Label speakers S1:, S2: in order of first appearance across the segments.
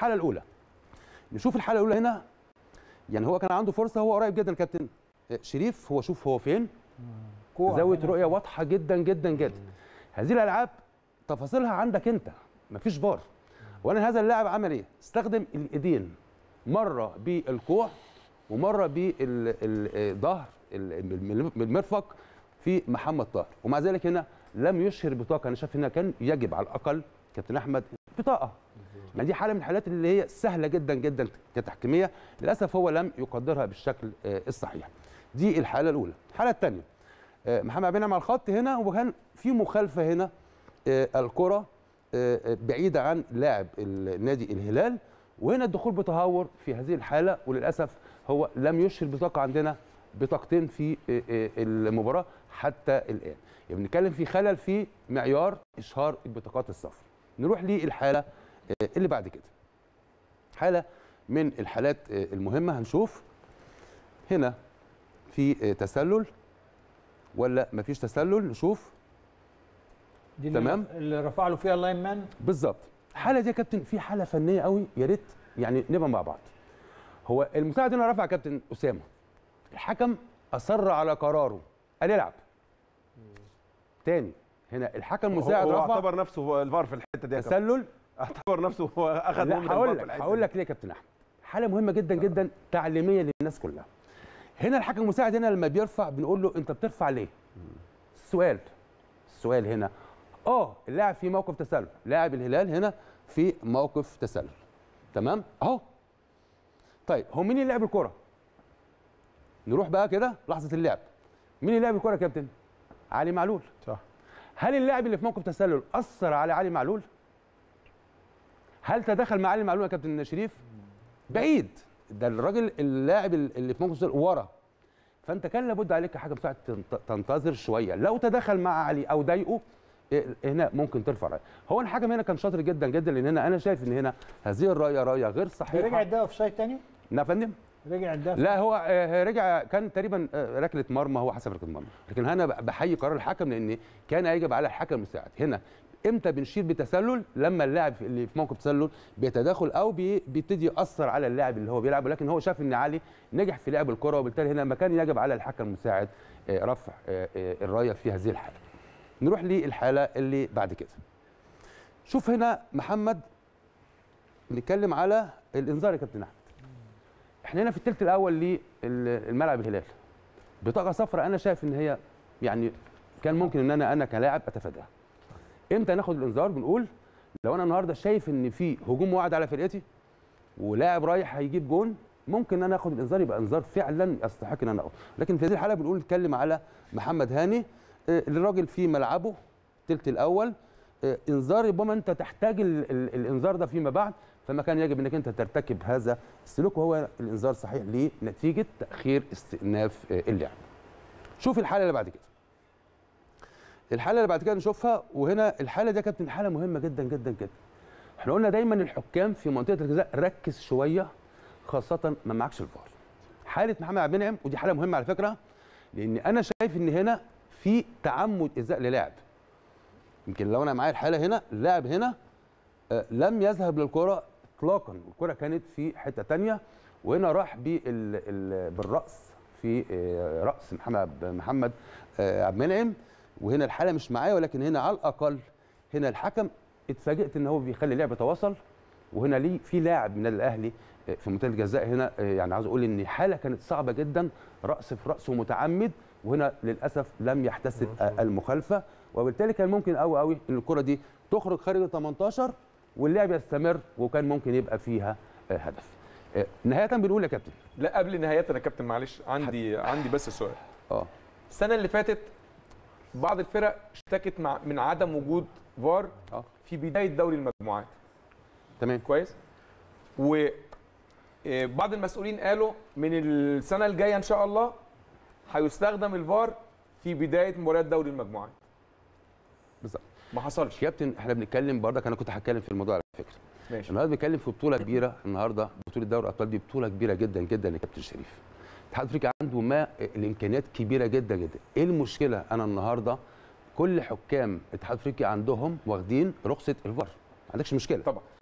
S1: الحاله الاولى نشوف الحاله الاولى هنا يعني هو كان عنده فرصه هو قريب جدا الكابتن شريف هو شوف هو فين
S2: كوع
S1: زاويه
S2: هنا.
S1: رؤيه واضحه جدا جدا جدا هذه الالعاب تفاصيلها عندك انت مفيش فار وانا هذا اللاعب عمل ايه استخدم الايدين مره بالكوع ومره بالظهر بالمرفق في محمد طاهر ومع ذلك هنا لم يشهر بطاقه انا شايف هنا كان يجب على الاقل كابتن احمد بطاقه يعني دي حاله من الحالات اللي هي سهله جدا جدا كتحكيميه للاسف هو لم يقدرها بالشكل آه، الصحيح دي الحاله الاولى الحاله الثانيه محمد عبد النعم على الخط هنا وكان في مخالفه هنا آه، الكره آه، آه، بعيده عن لاعب النادي الهلال وهنا الدخول بتهور في هذه الحاله وللاسف هو لم يشهر بطاقه عندنا بطاقتين في آه، آه، المباراه حتى الان يعني بنتكلم في خلل في معيار اشهار البطاقات الصفر نروح للحاله آه، اللي بعد كده حاله من الحالات آه، المهمه هنشوف هنا في آه، تسلل ولا مفيش تسلل نشوف
S2: دي اللي
S1: تمام.
S2: اللي رفع له فيها اللاين مان
S1: بالظبط الحاله دي يا كابتن في حاله فنيه قوي يا ريت يعني نبقى مع بعض هو المساعد هنا رفع كابتن اسامه الحكم اصر على قراره قال يلعب تاني هنا الحكم المساعد
S3: هو
S1: رفع
S3: اعتبر نفسه هو الفار في الحته دي يا كابتن.
S1: تسلل
S3: اعتبر نفسه هو اخذ
S1: لا
S3: مهمة
S1: هقول
S3: الفار في
S1: لك
S3: الحتة
S1: هقول
S3: دي.
S1: لك ليه يا كابتن احمد حاله مهمه جدا جدا تعليميه للناس كلها هنا الحكم المساعد هنا لما بيرفع بنقول له انت بترفع ليه السؤال السؤال هنا اه اللاعب في موقف تسلل لاعب الهلال هنا في موقف تسلل تمام اهو طيب هو مين اللي لعب الكره نروح بقى كده لحظه اللعب مين اللي لعب الكره يا كابتن علي معلول
S3: صح
S1: هل اللاعب اللي في موقف تسلل اثر على علي معلول هل تدخل مع علي معلول يا كابتن شريف بعيد ده الراجل اللاعب اللي في موقف تسلل ورا فانت كان لابد عليك كحكم مساعد تنت- تنتظر شويه لو تدخل مع علي او ضايقه إيه، هنا ممكن ترفع رايه هو الحكم هنا كان شاطر جدا جدا لان هنا انا شايف ان هنا هذه الرايه رايه غير
S2: رجع
S1: صحيحه
S2: اداها اوف سايد تاني
S1: نعم يا فندم
S2: رجع اداها
S1: لا هو آه، رجع كان تقريبا آه، ركله مرمى هو حسب ركله مرمى لكن انا ب- بحيي قرار الحكم لان كان يجب على الحكم المساعد هنا امتى بنشير بتسلل لما اللاعب اللي في موقف تسلل بيتداخل او بي- بيبتدي ياثر على اللاعب اللي هو بيلعب ولكن هو شاف ان علي نجح في لعب الكره وبالتالي هنا ما كان يجب على الحكم المساعد آه، رفع آه، آه، الرايه في هذه الحاله نروح للحاله اللي بعد كده شوف هنا محمد نتكلم على الانذار يا كابتن احمد احنا هنا في الثلث الاول للملعب الهلال بطاقه صفراء انا شايف ان هي يعني كان ممكن ان انا انا كلاعب اتفاداها امتى ناخد الانذار بنقول لو انا النهارده شايف ان في هجوم واعد على فرقتي ولاعب رايح هيجيب جون ممكن ان انا اخد الانذار يبقى انذار فعلا يستحق ان انا اخده لكن في هذه الحاله بنقول نتكلم على محمد هاني آه، الراجل في ملعبه الثلث الاول آه، انذار ربما انت تحتاج ال- ال- الانذار ده فيما بعد فما كان يجب انك انت ترتكب هذا السلوك وهو الانذار صحيح لنتيجه تاخير استئناف آه، اللعب. شوف الحاله اللي بعد كده. الحاله اللي بعد كده نشوفها وهنا الحاله دي يا كابتن حاله مهمه جدا جدا جدا. احنا قلنا دايما الحكام في منطقه الجزاء ركز شويه خاصه ما معكش الفار. حاله محمد عبد المنعم ودي حاله مهمه على فكره لان انا شايف ان هنا في تعمد ازاء للاعب. يمكن لو انا معايا الحاله هنا اللاعب هنا آه، لم يذهب للكره اطلاقا الكره كانت في حته تانية وهنا راح بال ال- بالراس في آه، راس محمد محمد آه، عبد المنعم وهنا الحاله مش معايا ولكن هنا على الاقل هنا الحكم اتفاجئت ان هو بيخلي اللعب يتواصل وهنا ليه في لاعب من الاهلي آه، في منطقه الجزاء هنا آه، يعني عاوز اقول ان حاله كانت صعبه جدا راس في راس ومتعمد وهنا للاسف لم يحتسب آه، المخالفه وبالتالي كان ممكن قوي قوي ان الكره دي تخرج خارج ال 18 واللعب يستمر وكان ممكن يبقى فيها آه، هدف. آه، نهايه بنقول يا كابتن
S4: لا قبل نهاية انا كابتن معلش عندي عندي بس سؤال
S1: اه
S4: السنه اللي فاتت بعض الفرق اشتكت مع من عدم وجود فار
S1: اه
S4: في بدايه دوري المجموعات
S1: تمام
S4: كويس و آه، بعض المسؤولين قالوا من السنه الجايه ان شاء الله هيستخدم الفار في بدايه مباريات دوري المجموعات
S1: بالظبط
S4: ما حصلش
S1: كابتن احنا بنتكلم برضك انا كنت هتكلم في الموضوع على فكره
S4: ماشي
S1: النهارده بنتكلم في بطوله كبيره النهارده بطوله دوري الابطال دي بطوله كبيره جدا جدا يا كابتن شريف الاتحاد الافريقي عنده ما الامكانيات كبيره جدا جدا ايه المشكله انا النهارده كل حكام الاتحاد الافريقي عندهم واخدين رخصه الفار ما عندكش مشكله
S4: طبعا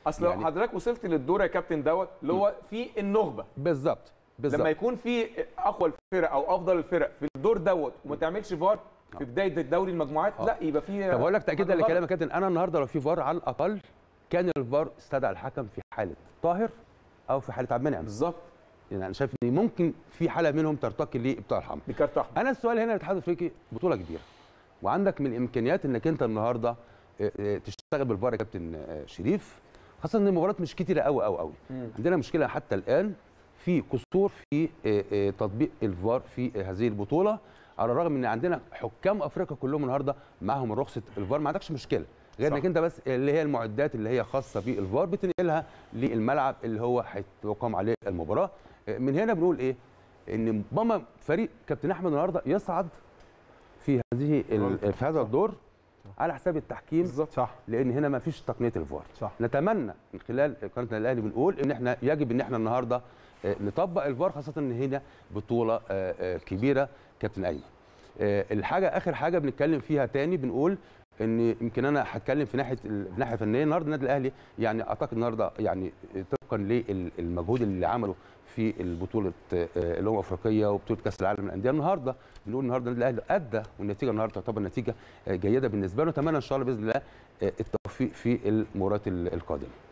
S4: اصل لو
S1: يعني-
S4: حضرتك وصلت للدور يا كابتن دوت اللي هو في النخبه
S1: بالظبط بالظبط
S4: لما يكون في اقوى الفرق او افضل الفرق في الدور دوت وما تعملش فار في بدايه الدوري المجموعات
S1: آه.
S4: لا يبقى في
S1: طب اقول لك تاكيدا
S4: حاجة غلط.
S1: لكلامك يا كابتن انا النهارده لو في فار على الاقل كان الفار استدعى الحكم في حاله طاهر او في حاله عبد المنعم
S4: بالظبط
S1: يعني انا شايف ان ممكن في حاله منهم ترتقي لابطاء الحمر
S4: دي كارت احمر
S1: انا السؤال هنا الاتحاد الافريقي بطوله كبيره وعندك من الامكانيات انك انت النهارده آه، آه، تشتغل بالفار يا كابتن آه، شريف خاصه ان المباريات مش كتيره قوي قوي قوي
S4: مم.
S1: عندنا مشكله حتى الان في قصور في آه، آه، تطبيق الفار في آه، هذه البطوله على الرغم ان عندنا حكام افريقيا كلهم النهارده معاهم رخصه الفار ما عندكش مشكله غير
S4: صح.
S1: انك انت بس اللي هي المعدات اللي هي خاصه بالفار بتنقلها للملعب اللي هو هيتقام عليه المباراه آه، من هنا بنقول ايه ان ماما فريق كابتن احمد النهارده يصعد في هذه ال- في هذا الدور على حساب التحكيم
S4: بالظبط
S3: صح
S1: لان هنا ما فيش تقنيه الفار
S3: صح
S1: نتمنى من خلال قناه الاهلي بنقول ان احنا يجب ان احنا النهارده آه، نطبق الفار خاصه ان هنا بطوله آه، آه، كبيره كابتن ايمن آه، الحاجه اخر حاجه بنتكلم فيها تاني بنقول ان يمكن انا هتكلم في ناحيه ال- في الناحيه الفنيه النهارده النادي الاهلي يعني اعتقد النهارده يعني طبقا للمجهود اللي عمله في البطوله آه، الامم الافريقيه وبطوله كاس العالم للانديه النهارده بنقول النهارده النادي الاهلي ادى والنتيجه النهارده تعتبر نتيجه آه، جيده بالنسبه له اتمنى ان شاء الله باذن الله آه، التوفيق في المباريات ال- القادمه